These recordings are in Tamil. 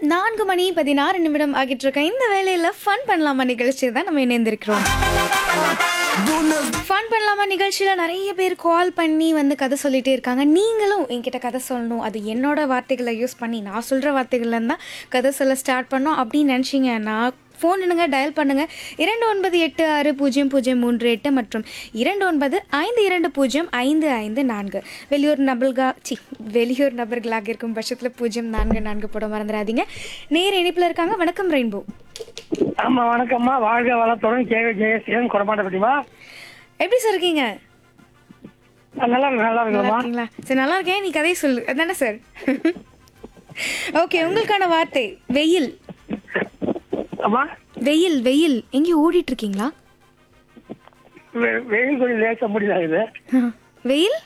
நான்கு மணி பதினாறு நிமிடம் ஆகிட்டு இருக்க இந்த வேலையில ஃபன் பண்ணலாமா நிகழ்ச்சி தான் நம்ம இணைந்திருக்கிறோம் ஃபன் பண்ணலாமா நிகழ்ச்சியில நிறைய பேர் கால் பண்ணி வந்து கதை சொல்லிட்டே இருக்காங்க நீங்களும் என்கிட்ட கதை சொல்லணும் அது என்னோட வார்த்தைகளை யூஸ் பண்ணி நான் சொல்ற வார்த்தைகள்ல இருந்தா கதை சொல்ல ஸ்டார்ட் பண்ணோம் அப்படின்னு நினைச்சீங்கன்னா ஃபோன் பண்ணுங்க டயல் பண்ணுங்க இரண்டு ஒன்பது எட்டு ஆறு பூஜ்ஜியம் பூஜ்ஜியம் மூன்று எட்டு மற்றும் இரண்டு ஒன்பது ஐந்து இரண்டு பூஜ்ஜியம் ஐந்து ஐந்து நான்கு வெளியூர் நபர்களா சி வெளியூர் நபர்களாக இருக்கும் பட்சத்தில் பூஜ்ஜியம் நான்கு நான்கு போட மறந்துடாதீங்க நேர் இணைப்பில் இருக்காங்க வணக்கம் ரெயின்போ ஆமா வணக்கம்மா வாழ்க வளத்துடன் கேவி ஜெயசீலன் கொடமாட்டப்பட்டிமா எப்படி சார் இருக்கீங்க நல்லா இருக்கு நல்லா நல்லா இருக்குமா இருக்கீங்களா சரி நல்லா இருக்கேன் நீ கதையை சொல்லு அதானே சார் ஓகே உங்களுக்கான வார்த்தை வெயில் அம்மா வெயில் வெயில் எங்கேயும் ஓடிட்டு இருக்கீங்களா வெ- வெயில் கொஞ்சம் லேசா முடியலாகுது வெயில்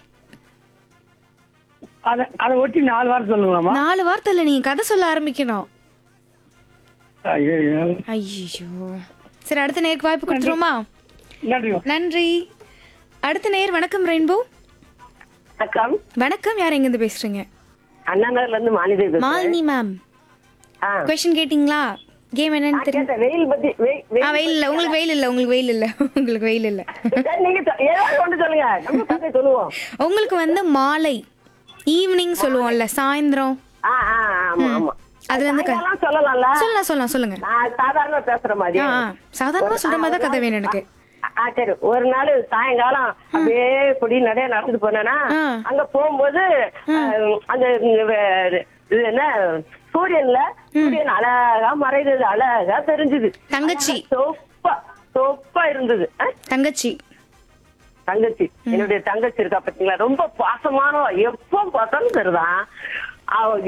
அதை அதை ஒட்டி நாலு வாரம் சொல்லுங்களாம்மா நாலு வார்த்தையில் நீங்க கதை சொல்ல ஆரம்பிக்கணும் ஐயோ ஐயோ சரி அடுத்த நேருக்கு வாய்ப்பு கொடுத்துருவோமா நன்றி நன்றி அடுத்த நேர் வணக்கம் ரெயின்போ வணக்கம் வணக்கம் யார் எங்கேருந்து பேசுறீங்க அண்ணா நகர்ல இருந்து மாநில மாலினி மேம் கொஸ்டின் கேட்டிங்களா கேம் என்னன்னு தெரியும் வெயில் பத்தி வெய்- வெயில் ஆ வெயில் இல்லை உங்களுக்கு வெயில் இல்லை உங்களுக்கு வெயில் இல்லை உங்களுக்கு வெயில் இல்லை சரி, நீங்க சொ- ஏதாவது ஒன்று சொல்லுங்க நம்ம கதை சொல்லுவோம் உங்களுக்கு வந்து மாலை ஈவினிங் சொல்லுவோம்ல சாயந்தரம் ஆ ஆ ஆமா ஆமா அதுல இருந்து க- சாயங்காலம் சொல்லலாம்ல சொல்லலாம் சொல்லலாம் சொல்லுங்க நான் சாதாரண பேசுற மாதிரி ஆ ஆ. சாதாரணமா சொல்ற மாதிரி தான் கதை வேணும் எனக்கு ஆ சரி ஒரு நாள் சாயங்காலம் அப்படியே பொடி நடைய நடந்துட்டு போனேன்னா ஆ. அங்க போகும்போது அஹ், அந்த வே- இது என்ன சூரியன்ல சூரியன் அழகா மறைந்தது அழகா தெரிஞ்சது தங்கச்சி. சொப்பா சொப்பா இருந்தது ஆ? தங்கச்சி தங்கச்சி என்னுடைய தங்கச்சி இருக்கா பாத்தீங்களா ரொம்ப பாசமான எப்போ பார்த்தாலும் சரிதான் அவ